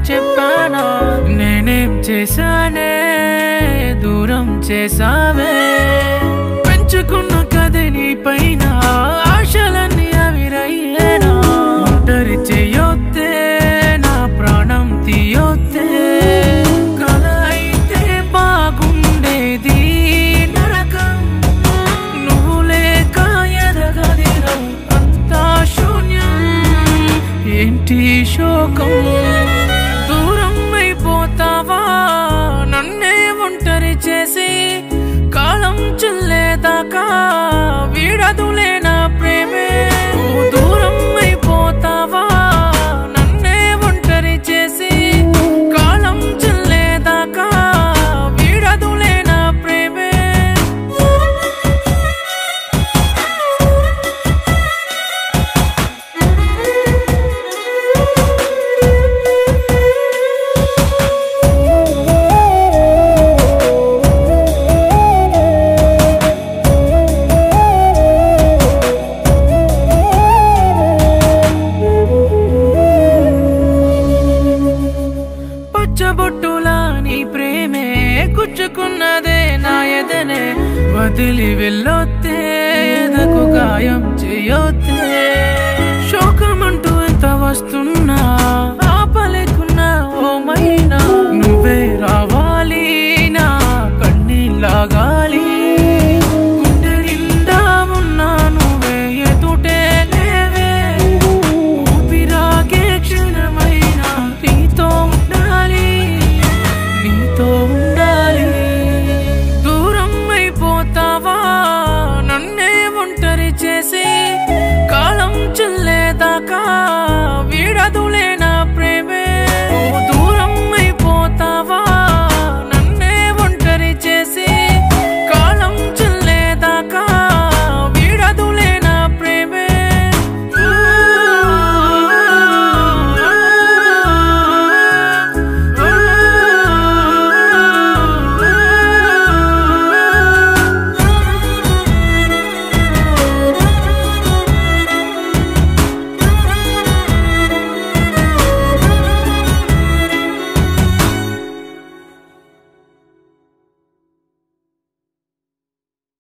చెప్పానా నేనేం చేశానే దూరం చేసావే పెంచుకున్న కథ నీ పైన ఆశలన్నీ అవిరయ్యేనా ఒంటరి చేయొద్దే నా ప్రాణం తీయొద్దే కల అయితే బాగుండేది నరకం నువ్వు లేక ఎదగదిరం అంతా శూన్యం ఏంటి శోకం దూరం అయిపోతావా నన్నే ఒంటరి చేసి కాలం చెల్లేదాకా వీడదులే నా ప్రేమే నువ్వు దూరం అయిపోతావా నన్నే ఒంటరి చేసి కాలం చెల్లేదాకా వీడదులే నా ప్రేమే పచ్చబొట్టులా నీ ప్రేమే గుచ్చుకున్నదే నా ఎదనే వదిలి వెళ్ళొత్తే ఎదకు గాయం చేయొత్తే శోకమంటూ ఎంత వస్తున్నా